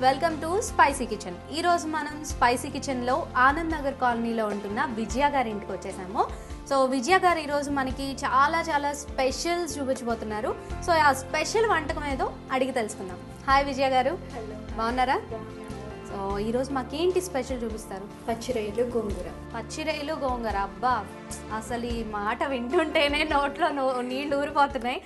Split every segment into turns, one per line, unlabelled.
Welcome to spicy kitchen ఈ రోజు మనం స్పైసీ కిచెన్లో ఆనంద్ నగర్ కాలనీలో ఉంటున్న విజయ గారి ఇంటికి వచ్చేసాము సో విజయ గారు ఈరోజు మనకి చాలా చాలా స్పెషల్స్ చూపించబోతున్నారు సో ఆ స్పెషల్ వంటకం ఏదో అడిగి తెలుసుకుందాం హాయ్ విజయ గారు బాగున్నారా సో ఈరోజు మాకేంటి స్పెషల్ చూపిస్తారు
పచ్చిరొయ్యలు గోంగూర
పచ్చిరొయ్యలు గోంగూర అబ్బా అసలు ఈ మాట వింటుంటేనే నోట్లో నో నీళ్ళు ఊరిపోతున్నాయి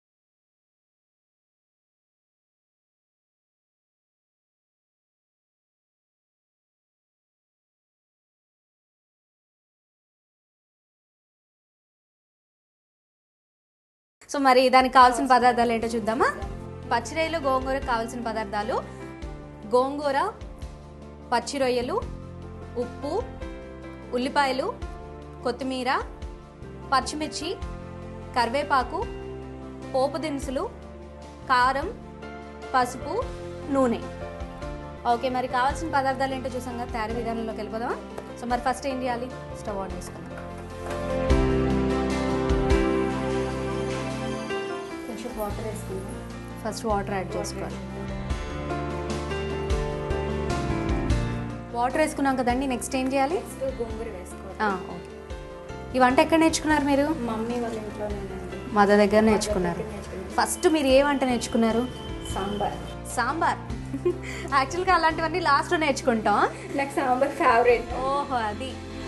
సో మరి దానికి కావాల్సిన పదార్థాలు ఏంటో చూద్దామా పచ్చిరొయ్యలు గోంగూరకు కావాల్సిన పదార్థాలు గోంగూర పచ్చి రొయ్యలు ఉప్పు ఉల్లిపాయలు కొత్తిమీర పచ్చిమిర్చి కరివేపాకు పోపు దినుసులు కారం పసుపు నూనె ఓకే మరి కావాల్సిన పదార్థాలు ఏంటో చూసాం కదా తయారీ విధానంలోకి వెళ్ళిపోదామా సో మరి ఫస్ట్ ఏం చేయాలి స్టవ్ ఆన్ చేసుకుందాం
కొంచెం వాటర్ వేసుకుందాం
ఫస్ట్ వాటర్ యాడ్ చేసుకోవాలి వాటర్ వేసుకున్నాం కదండి నెక్స్ట్ ఏం చేయాలి
నెక్స్ట్ గోంగూర వేసుకోవాలి
ఆ, ఓకే ఈ వంట ఎక్కడ నేర్చుకున్నారు మీరు
మమ్మీ వాళ్ళ ఇంట్లో నేనండి
మదర్ దగ్గర నేర్చుకున్నారు ఫస్ట్ మీరు ఏ వంట నేర్చుకున్నారు
సాంబార్
సాంబార్ యాక్చువల్గా అలాంటివన్నీ లాస్ట్లో నేర్చుకుంటాం
నాకు సాంబార్ ఫేవరెట్
ఓహో అది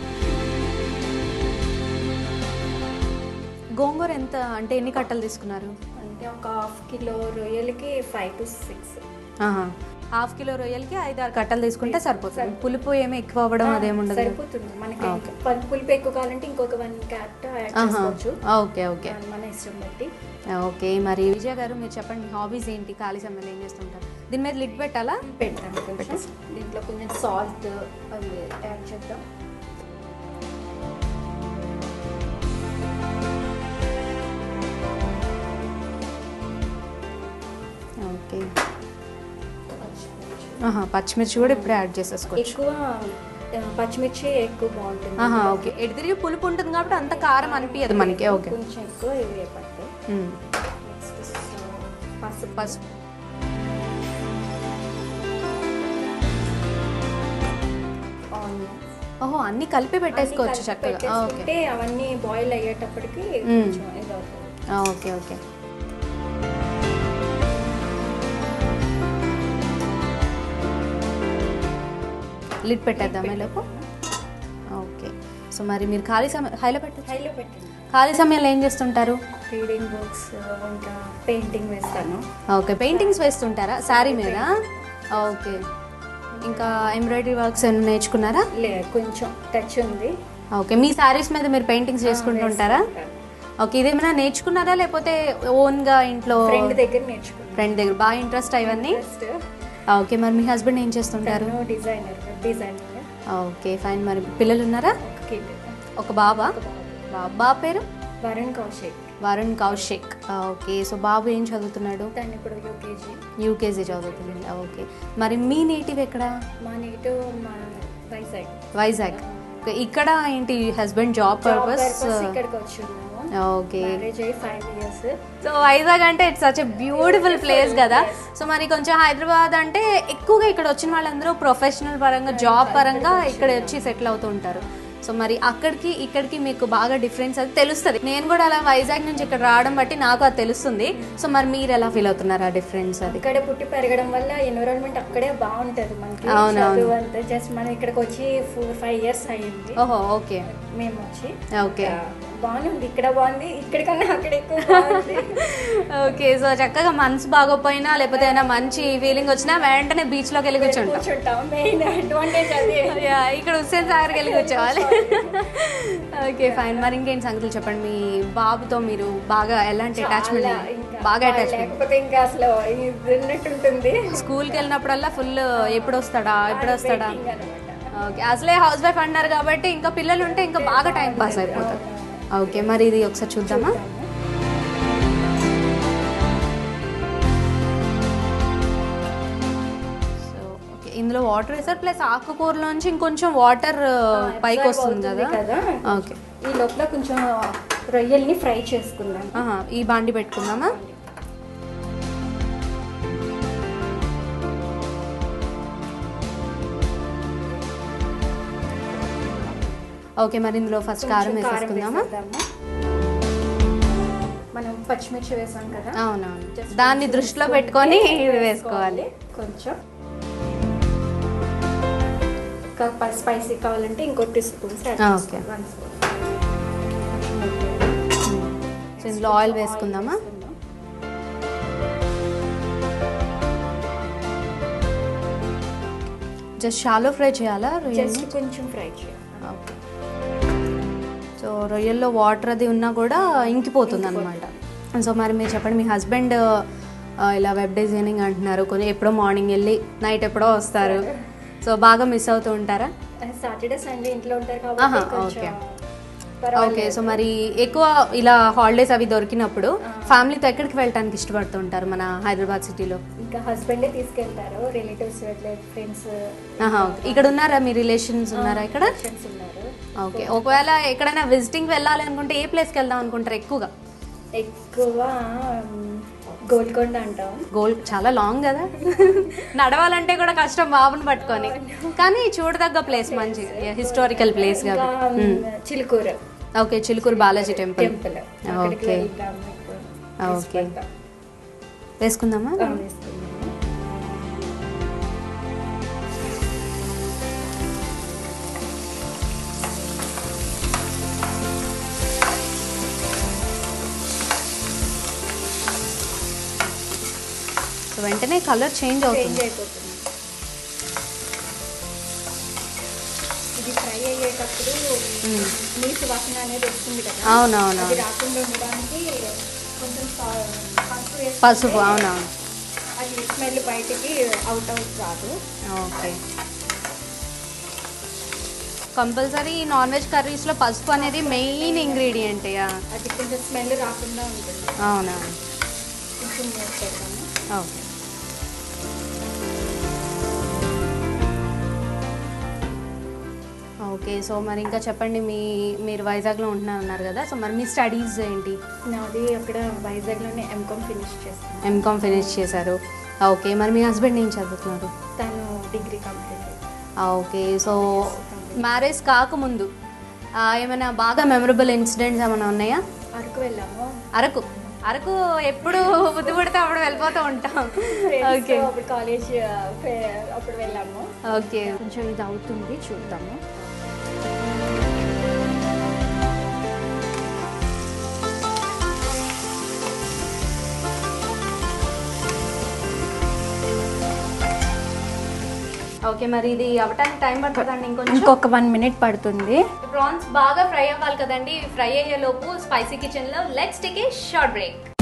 గోంగూర ఎంత అంటే ఎన్ని కట్టలు తీసుకున్నారు
అంటే ఒక హాఫ్ కిలో రొయ్యలకి five to six
half kilo రొయ్యలకి ఐదు ఆరు కట్టలు తీసుకుంటే సరిపోతుంది పులుపు ఏమి ఎక్కువ అవ్వడం అదేముండదు
సరిపోతుంది మనకి ప- పులుపు ఎక్కువ కావాలంటే ఇంకొక వన్ క్యాట్ యాడ్ చేసుకోవచ్చు
ఓకే ఓకే
మన ఇష్టం బట్టి
ఓకే మరి విజయ గారు మీరు చెప్పండి మీ హాబీస్ ఏంటి ఖాళీ సమయంలో ఏం చేస్తుంటారు దీని మీద లిడ్ పెట్టాలా
పెడతాను కొంచెం దీంట్లో కొంచెం సాల్ట్ అవి యాడ్ చేద్దాం
ఓకే ఆహా పచ్చిమిర్చి కూడా ఇప్పుడే యాడ్ చేసేసుకోవచ్చు
ఎక్కువ ఆ, పచ్చిమిర్చి ఎక్కువ బాగుంటుంది
ఆహా ఓకే ఎటు తిరిగి పులుపు ఉంటుంది కాబట్టి అంత కారం అనిపించదు మనకి ఓకే
కొంచెం ఎక్కువ ఇవి పడతాయి
మ్మ్.
నెక్స్ట్ పసుపు
పసుపు
ఆనియన్స్
ఓహో అన్ని కలిపి పెట్టేసుకోవచ్చు
అన్ని కలిపి
చక్కగా ఆ, ఓకే
పెట్టేసుకుంటే అవన్నీ బాయిల్ అయ్యేటప్పటికి
మ్మ్.
కొంచెం ఇది అవుతుంది
ఆ, ఓకే ఓకే లిడ్ పెట్టేద్దాం లోపు ఓకే సో మరి మీరు ఖాళీ సమయం హైలో పెట్టచ్చు
హైలో పెట్టండి
ఖాళీ సమయంలో ఏం చేస్తుంటారు
రీడింగ్ బుక్స్ ఇంకా పెయింటింగ్ వేస్తాను
ఓకే పెయింటింగ్స్ వేస్తుంటారా శారీ మీద ఓకే ఇంకా ఎంబ్రాయిడరీ వర్క్స్ ఏమైనా నేర్చుకున్నారా
లే కొంచెం టచ్ ఉంది
ఓకే మీ శారీస్ మీద మీరు పెయింటింగ్స్ చేసుకుంటుంటారా ఓకే ఇదేమైనా నేర్చుకున్నారా లేకపోతే ఓన్గా ఇంట్లో
ఫ్రెండ్ దగ్గర నేర్చుకున్నాను
ఫ్రెండ్ దగ్గర బాగా ఇంట్రెస్ట్ ఇవన్నీ
ఫస్ట్
ఓకే మరి మీ హస్బెండ్ ఏం చేస్తుంటారు
తను డిజైనర్ డిజైనర్
ఓకే ఫైన్ మరి పిల్లలు ఉన్నారా
ఒక కిడ్
ఒక బాబా బాబా బాబు పేరు
వరుణ్ కౌశిక్
వరుణ్ కౌశిక్ ఓకే సో బాబు ఏం చదువుతున్నాడు
తను ఇప్పుడు యూకేజీ
యూకేజీ చదువుతున్నాడు ఓకే మరి మీ నేటివ్ ఎక్కడ
మా నేటు మా వైజాగ్
వైజాగ్ ఓకే, ఇక్కడ ఏంటి హస్బెండ్ జాబ్ పర్పస్
పర్పస్ ఇక్కడికి వచ్చి ఉన్నాము
ఓకే
మ్యారేజ్ అయ్యి ఫైవ్ ఇయర్స్
సో వైజాగ్ అంటే it's such a beautiful place కదా సో మరి కొంచెం హైదరాబాద్ అంటే ఎక్కువగా ఇక్కడ వచ్చిన వాళ్ళందరూ ప్రొఫెషనల్ పరంగా జాబ్ పరంగా ఇక్కడ వచ్చి సెటిల్ అవుతూ ఉంటారు సో మరి అక్కడికి ఇక్కడికి మీకు బాగా డిఫరెన్స్ అది తెలుస్తుంది నేను కూడా అలా వైజాగ్ నుంచి ఇక్కడ రావడం బట్టి నాకు అది తెలుస్తుంది సో మరి మీరు ఎలా ఫీల్ అవుతున్నారు ఆ డిఫరెన్స్ అది
ఇక్కడే పుట్టి పెరగడం వల్ల ఎన్విరాన్మెంట్ అక్కడే బాగుంటది మనకి
అవునవును.
చదువు అంతా జస్ట్ మనం ఇక్కడికి వచ్చి ఫోర్ ఫైవ్ ఇయర్స్ అయ్యింది
ఓహో ఓకే
మేము వచ్చి
ఓకే
బాగుంది ఇక్కడ బాగుంది ఇక్కడికన్నా అక్కడ ఎక్కువ బాగుంది
ఓకే సో చక్కగా మనసు బాగోపోయినా లేకపోతే ఏమైనా మంచి ఫీలింగ్ వచ్చినా వెంటనే బీచ్లోకి వెళ్ళి కూర్చుంటాం
కూర్చుంటాం మెయిన్ అడ్వాంటేజ్ అది
యా, ఇక్కడ హుస్సేన్ సాగర్కి వెళ్ళి కూర్చోవాలి ఓకే ఫైన్ మరి ఇంకేంటి సంగతులు చెప్పండి మీ బాబుతో మీరు బాగా ఎలాంటి అటాచ్మెంట్
చాలా ఇంకా
బాగా
వాళ్ళు
అటాచ్మెంట్
లేకపోతే ఇంకా అసలు ఇది ఉన్నట్టుంటుంది
స్కూల్కి వెళ్ళినప్పుడల్లా ఫుల్ ఎప్పుడు వస్తాడా ఎప్పుడు వస్తాడా
Waiting అన్నమాట.
ఓకే అసలే హౌస్ వైఫ్ అన్నారు కాబట్టి ఇంకా పిల్లలు ఉంటే ఇంకా బాగా టైం పాస్ అయిపోతుంది ఓకే మరి ఇది ఒకసారి చూద్దామా సో ఓకే ఇందులో వాటర్ వేసారు ప్లస్ ఆకుకూరలోంచి ఇంకొంచెం వాటర్ పైకి వస్తుంది
అవుతుంది
కదా
కదా
ఓకే
ఈ లోపల కొంచెం రొయ్యల్ని ఫ్రై చేసుకుందాం
ఆహా, ఈ బాండి పెట్టుకుందామా ఓకే మరి ఇందులో ఫస్ట్ కారం
కొంచెం
వేసేసుకుందామా
వేసేద్దాము. మనం పచ్చిమిర్చి వేసాం కదా
అవునవును
Just
దాన్ని
కొంచెం
దృష్టిలో
వేసుకొని
పెట్టుకొని ఇది వేసుకోవాలి
కొంచెం ఇంకా స్పైసీ కావాలంటే ఇంకో టూ స్పూన్స్ యాడ్
ఆ,
చేసుకోవాలి.
ఓకే.
వన్ స్పూన్
సో ఇందులో ఆయిల్ వేసుకుందామా జస్ట్ షాలో ఫ్రై చేయాలా రొయ్యలు
జస్ట్ కొంచెం ఫ్రై చేయాలి
ఓకే సో రొయ్యల్లో వాటర్ అది ఉన్నా కూడా ఇంకిపోతుంది అనమాట సో మరి మీరు చెప్పండి మీ హస్బెండ్ ఇలా వెబ్ డిజైనింగ్ అంటున్నారు కొన్ని ఎప్పుడో మార్నింగ్ వెళ్ళి నైట్ ఎప్పుడో వస్తారు సో బాగా మిస్ అవుతూ ఉంటారా
సాటర్డే సండే ఇంట్లో ఉంటారు
ఆహా,
కాబట్టి కొంచెం
ఓకే.
పర్వాలేదు.
ఓకే సో మరి ఎక్కువ ఇలా హాలిడేస్ అవి దొరికినప్పుడు ఫ్యామిలీతో ఎక్కడికి వెళ్ళడానికి ఇష్టపడుతూ ఉంటారు మన హైదరాబాద్ సిటీలో
ఇంకా హస్బెండే తీసుకెళ్తారు రిలేటివ్స్ ఫ్రెండ్స్
ఆహా, ఓకే. ఇక్కడ ఉన్నారా మీ రిలేషన్స్ ఉన్నారా ఇక్కడ
ఫ్రెండ్స్ ఉన్నారు
ఓకే ఒకవేళ ఎక్కడైనా విజిటింగ్ వెళ్ళాలి అనుకుంటే ఏ ప్లేస్కి వెళ్దాం అనుకుంటారు ఎక్కువగా
ఎక్కువ మ్, గోల్కొండ అంటాం
గోల్ చాలా లాంగ్ కదా నడవాలంటే కూడా కష్టం బాబుని పట్టుకొని కానీ చూడదగ్గ ప్లేస్ మంచి హిస్టారికల్ ప్లేస్
ఇంకా
కాబట్టి
మ్, Chilkur
okay Chilkur Balaji temple
temple అక్కడికి
ఓకే
వెళ్దాం ఇప్పుడు.
ఓకే
తీసుకెళ్తాం.
వేసుకుందామా
ఆ, వేసుకుందాము.
సో వెంటనే కలర్ చేంజ్
చేంజ్
అవుతుంది
అయిపోతుంది ఇది ఫ్రై అయ్యేటప్పుడు
మ్.
నీసు వాసన అనేది వస్తుంది కదా
అవునవును
అది రాకుండా ఉండడానికి కొంచెం సా- పసుపు వేసుకుంటే
పసుపు అవునవును
అది స్మెల్ బయటికి అవుట్ అవుట్ రాదు
ఓకే కంపల్సరీ నాన్ వెజ్ కర్రీస్లో పసుపు అనేది మెయిన్ ఇంగ్రీడియంట్
అది కొంచెం స్మెల్ రాకుండా ఉంటుంది
అవునా
కొంచెం మూత పెడదాము
ఓకే ఓకే సో మరి ఇంకా చెప్పండి మీ మీరు వైజాగ్లో ఉంటున్నా ఉన్నారు కదా సో మరి మీ స్టడీస్ ఏంటి
నాది అక్కడ వైజాగ్లోనే ఎంకామ్ ఫినిష్ చేస్తాను
ఎంకామ్ ఫినిష్ చేశారు ఓకే మరి మీ హస్బెండ్ ఏం చదువుతున్నారు
తను degree complete
okay so marriage కాకముందు ఆ, ఏమైనా బాగా మెమరబుల్ ఇన్సిడెంట్స్ ఏమైనా ఉన్నాయా
అరకు వెళ్ళాము
అరకు అరకు ఎప్పుడు బుద్ధి పుడితే అప్పుడు వెళ్ళిపోతూ ఉంటాం
Friends
ఓకే
తో అప్పుడు కాలేజ్ అప్పుడు వెళ్ళాము
ఓకే
కొంచెం ఇది అవుతుంది చూద్దాము
ఓకే మరి ఇది అవ్వటానికి టైం పడుతుందండి ఇంకొంచెం
ఇంకొక వన్ మినిట్ పడుతుంది
ప్రాన్స్ బాగా ఫ్రై అవ్వాలి కదండి ఫ్రై అయ్యే లోపు స్పైసీ కిచెన్ లో let's take a short break